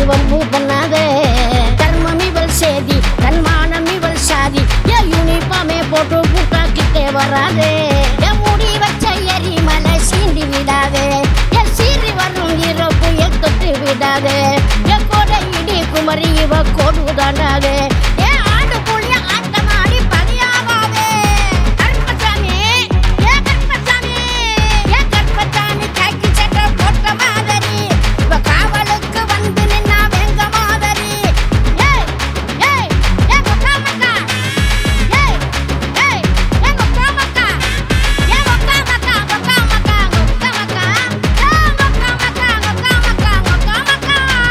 வம்பு பண்ணாதே தர்மம் இவள் சேதி தன்மானம் இவள் சாதி என் யூனிஃபார்மே போட்டு புட்டாக்கிட்டே வராதே என் முடி வச்ச எரிமலை சீண்டி விடாதே என் சீறி வரும் இறப்பு என் தொட்டு விடாதே என் கொடை இடி குமரி இவ கொடு தாண்டாதே என் ஆடு புள்ளிய ஆட்டமாடி பலியாவாதே கருப்பசாமி ஏ கருப்பசாமி ஏ கருப்பசாமி கைக்கு சட்டை போட்ட மாதிரி இவ காவலுக்கு வந்து நின்னா வெங்க மாதிரி ஏய் ஏய் எங்க காமக்கா ஏய் ஏய் எங்க காமக்கா எங்க காமக்கா எங்க காமக்கா எங்க காமக்கா எங்க காமக்கா எங்க காமக்கா எங்க காமக்கா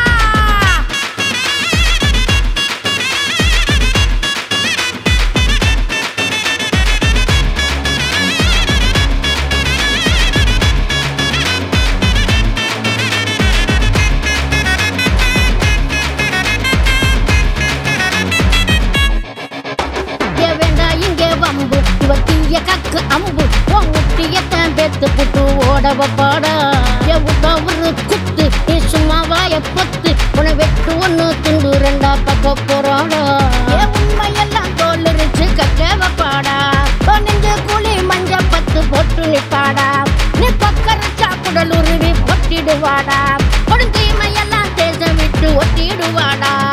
இங்க வேண்டா இங்கே வம்பு இவ தீய கக்கு அம்பு உன் முட்டியத்தான் பெத்து புட்டு ஓட வப்பாடா என் விட்டா ஒரு குத்து நீ சும்மா வாய பத்து உன வெட்டு ஒண்ணு துண்டு ரெண்டா பக்க போறாடா என் உண்மையெல்லாம் தோல் இருச்சு கக்க வப்பாடா உன் நெஞ்சு குழி மஞ்ச பத்து போட்டு நிப்பாடா நீ பக்கர சாக்குடல் உருவி பொட்டிடுவாடா கொடுந்தீமையெல்லாம் தேசம் விட்டு ஒட்டிடுவாடா